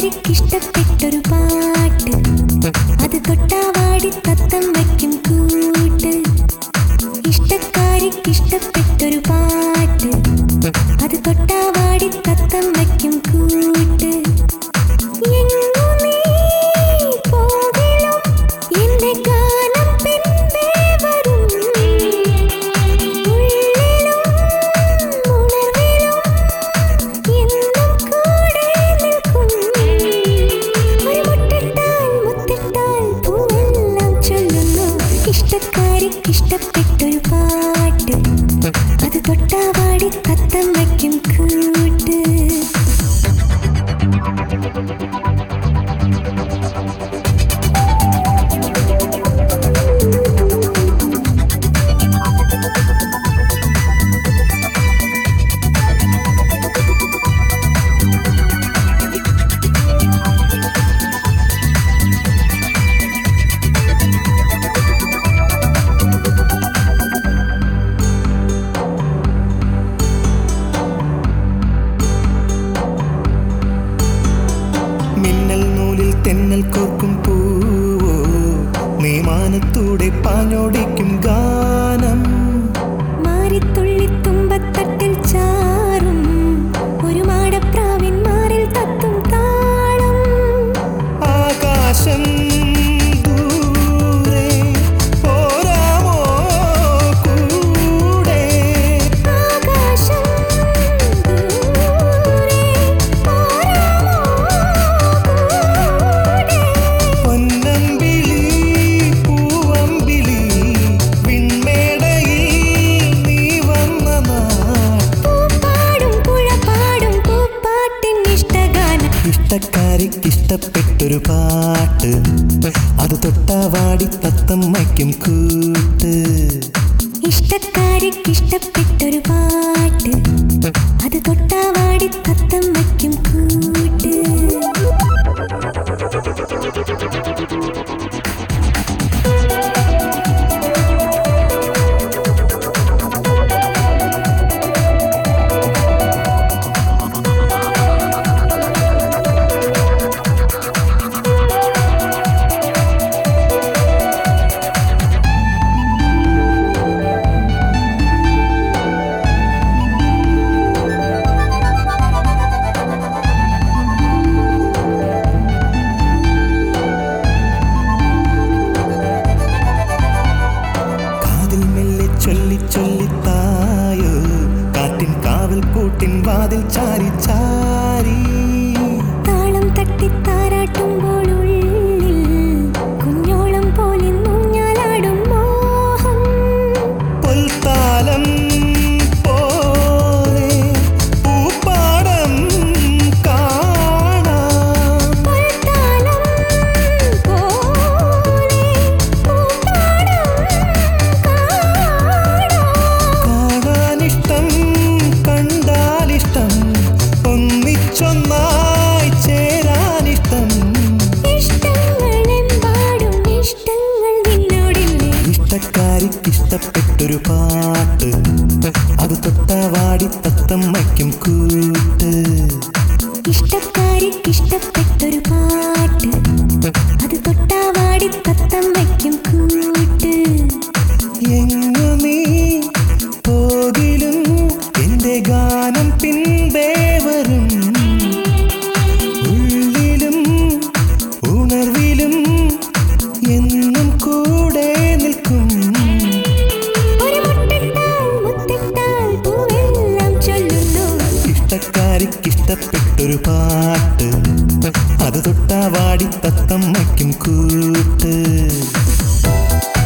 ഇഷ്ടക്കാരിക്കിഷ്ടപ്പെട്ടൊരു പാട്ട് അത് തൊട്ടാവാടി തത്തം വയ്ക്കും കൂട്ട് ഇഷ്ടക്കാരിക്കിഷ്ടപ്പെട്ടൊരു പാട്ട് അത് തൊട്ടാവാടി തത്തം വയ്ക്കും കൂട്ട് എങ്ങു നീ പോകിലും എന്റെ ഗാനം പിൻപേ വരും ഉള്ളിലും ഉണർവിലും എന്നും കൂടെ നിൽക്കും ഒരു മുട്ടിട്ടാൽ മുത്തിട്ടാൽ പൂവെല്ലാം ചൊല്ലുന്നു ഇഷ്ടക്കാരിക്കിഷ്ടപ്പെട്ടൊരു പാട്ട് അത് തൊട്ടാവാടി തത്തം വയ്ക്കും കൂട്ട് മിന്നൽ നൂലിൽ തെന്നൽ കോർക്കും പൂവോ നീ മാനത്തൂടെ പാഞ്ഞോടിക്കും ഗാനം മാറിത്തുള്ളി തുമ്പത്തട്ടിൽ ചാറും ഒരു മാടപ്രാവിൻ മാറിൽ തത്തും താളം ആകാശം ദൂരെ പോരാമോ കൂടെ ആകാശം ദൂരെ പോരാമോ കൂടെ പൊന്നമ്പിളി പൂവമ്പിളി വിൺമേടയിൽ നീ വന്ന നാൾ പൂപ്പാടും പുഴപ്പാടും പൂപ്പാട്ടിൻ ഇഷ്ടഗാനം ഇഷ്ടക്കാരിക്കിഷ്ടപ്പെട്ടൊരു പാട്ട് അത് തൊട്ടാവാടി തത്തമ്മയ്ക്കും കൂട്ട് ഇഷ്ടക്കാരിക്കിഷ്ടപ്പെട്ടൊരു പാട്ട് അത് തൊട്ടാവാടി തത്തം വയ്ക്കും കൂട്ട് കാതിൽ മെല്ലെ ചൊല്ലി ചൊല്ലിത്തായോ കാറ്റിൻ കാവൽ കൂട്ടിൻ വാതിൽ ചാരി ചാരി താളം തട്ടി താരാട്ടുമ്പോൾ ഉള്ളിൽ കുഞ്ഞോളം പോലെ നൂഞ്ഞാലാടും മോഹം പൊൽത്താലം പോലെ പൂപ്പാടം കാണാം പൊൽത്താലം പോലെ പൂപ്പാടം കാണാം കാണാനിഷ്ടം കണ്ടാലിഷ്ടം ഒന്നിച്ചൊന്നായി ചേരാനിഷ്ടം ഇഷ്ടങ്ങളെമ്പാടും ഇഷ്ടങ്ങൾ നിന്നോടില്ലേ ഇഷ്ടക്കാരിക്കിഷ്ടപ്പെട്ടൊരു പാട്ട് അത് തൊട്ടാവാടി തത്തമ്മയ്ക്കും കൂട്ട് ഇഷ്ടക്കാരിക്കിഷ്ടപ്പെട്ടൊരു പാട്ട് അത് തൊട്ടാവാടി തത്തം വയ്ക്കും കൂട്ട് എങ്ങു നീ പോകിലും എന്റെ ഗാനം പിൻപേ വരും ഉള്ളിലും ഉണർവിലും എന്നും കൂടെ നിൽക്കും ഒരു മുട്ടിട്ടാൽ മുത്തിട്ടാൽ പൂവെല്ലാം ചൊല്ലുന്നു ഇഷ്ടക്കാരിക്കിഷ്ടപ്പെട്ടൊരു പാട്ട് അത് തൊട്ടാവാടി തത്തമ്മയ്ക്കും കൂട്ട്